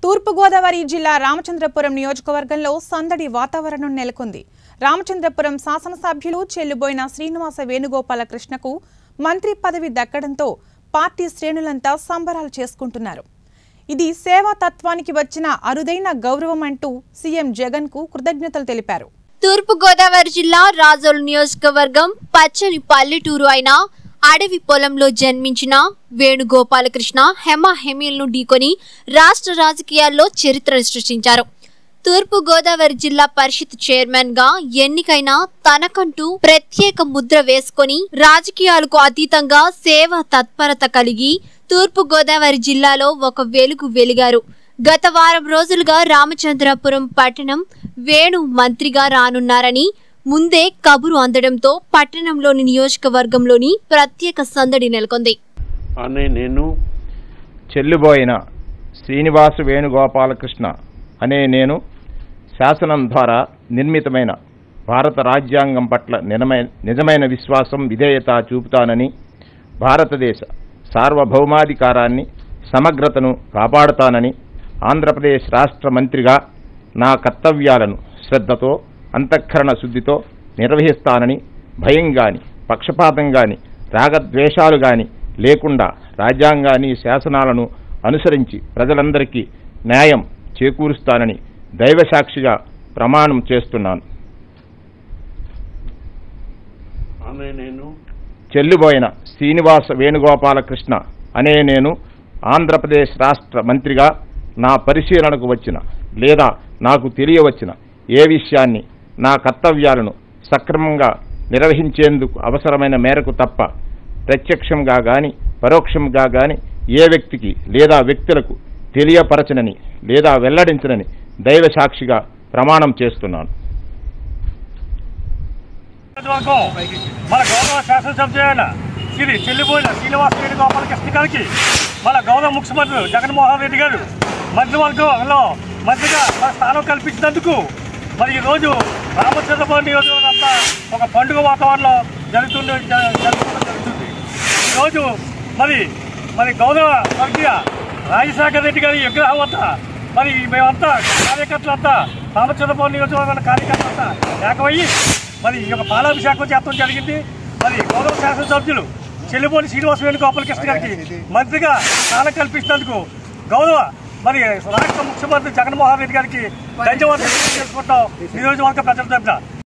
తూర్పుగోదావరి జిల్లా రామచంద్రపురం నియోజకవర్గంలో సందడి వాతావరణం నెలకొంది రామచంద్రపురం శాసనసభ్యులు చెల్లుబోయిన శ్రీనివాస వేణుగోపాలకృష్ణకు మంత్రి పదవి దక్కడంతో పార్టీ శ్రేణులంతా సంబరాలు చేసుకుంటున్నారు ఇది సేవా తత్వానికి వచ్చిన అరుదైన గౌరవం అంటూ సీఎం జగన్ కు కృతజ్ఞతలు తెలిపారు తూర్పు గోదావరి జిల్లా రాజోలు నియోజకవర్గం పచ్చని పల్లెటూరు అయిన అడవి పొలంలో జన్మించిన వేణుగోపాలకృష్ణ హెమ హెమీలను ఢీకొని రాష్ట్ర రాజకీయాల్లో చరిత్రను సృష్టించారు తూర్పు గోదావరి జిల్లా పరిషత్ చైర్మన్ గా ఎన్నికైన తనకంటూ ప్రత్యేక ముద్ర వేసుకొని రాజకీయాలకు అతీతంగా సేవా తత్పరత కలిగి తూర్పు గోదావరి జిల్లాలో ఒక వెలుగు వెలిగారు గత వారం రోజులుగా రామచంద్రపురం పట్టణం వేణు మంత్రిగా రానున్నారని ముందే కబురు అందడంతో పట్టణంలోని నియోజకవర్గంలోని ప్రత్యేక సందడి నెలకొంది అని నేను చెల్లిబోయిన శ్రీనివాస వేణుగోపాలకృష్ణ అనే నేను శాసనం ద్వారా నిర్మితమైన భారత రాజ్యాంగం పట్ల నిజమైన నిజమైన విశ్వాసం విధేయత చూపుతానని భారతదేశ సార్వభౌమాధికారాన్ని సమగ్రతను కాపాడుతానని ఆంధ్రప్రదేశ్ రాష్ట్ర మంత్రిగా నా కర్తవ్యాలను శ్రద్ధతో అంతఃకరణ శుద్ధితో నిర్వహిస్తానని భయం గాని పక్షపాతం గాని రాగద్వేషాలు గాని లేకుండా రాజ్యాంగాన్ని శాసనాలను అనుసరించి ప్రజలందరికీ న్యాయం చేకూరుస్తానని దైవసాక్షిగా ప్రమాణం చేస్తున్నాను అని నేను చెల్లిబోయిన శ్రీనివాస వేణుగోపాలకృష్ణ అనే నేను ఆంధ్రప్రదేశ్ రాష్ట్ర మంత్రిగా నా పరిశీలనకు వచ్చిన లేదా నాకు తెలియవచ్చిన ఏ విషయాన్ని నా కర్తవ్యాలను సక్రమంగా నిర్వహించేందుకు అవసరమైన మేరకు తప్ప ప్రత్యక్షంగా గాని పరోక్షంగా గాని ఏ వ్యక్తికి లేదా వ్యక్తులకు తెలియపరచనని లేదా వెల్లడించనని దైవ సాక్షిగా ప్రమాణం చేస్తున్నాను నియోజకవర్గం మన గౌరవ శాసనసభ్యులైన శ్రీ చెల్లిపోయిన శ్రీనివాస రెడ్డి గోపాలకృష్ణ గారికి మన గౌరవ ముఖ్యమంత్రి జగన్మోహన్ రెడ్డి గారు మంత్రివర్గంలో మంత్రిగా మన స్థానం కల్పించినందుకు మరి ఈరోజు రామచంద్రపురం నియోజకవర్గం అంతా ఒక పండుగ వాతావరణంలో జరుగుతుంది జ- జరుగుతుంది జరుగుతుంది ఈరోజు మరి మరి గౌరవ వర్గీయ రాజశేఖర రెడ్డి గారి విగ్రహం వద్ద మరి మేమంతా కార్యకర్తలంతా రామచంద్రపురం నియోజకవర్గం కార్యకర్తలంతా ఏకమయ్యి మరి ఈ యొక్క పాలాభిషేకం చేస్తాం జరిగింది మరి గౌరవ శాసనసభ్యులు చెల్లిపోని శ్రీనివాస వేణుగోపాలకృష్ణ గారికి మంత్రిగా స్థానం కల్పించినందుకు గౌరవ మరి రాష్ట్ర ముఖ్యమంత్రి జగన్మోహన్ రెడ్డి గారికి ధన్యవాదాలు తెలుసుకుంటాం నియోజకవర్గ ప్రజల తరపున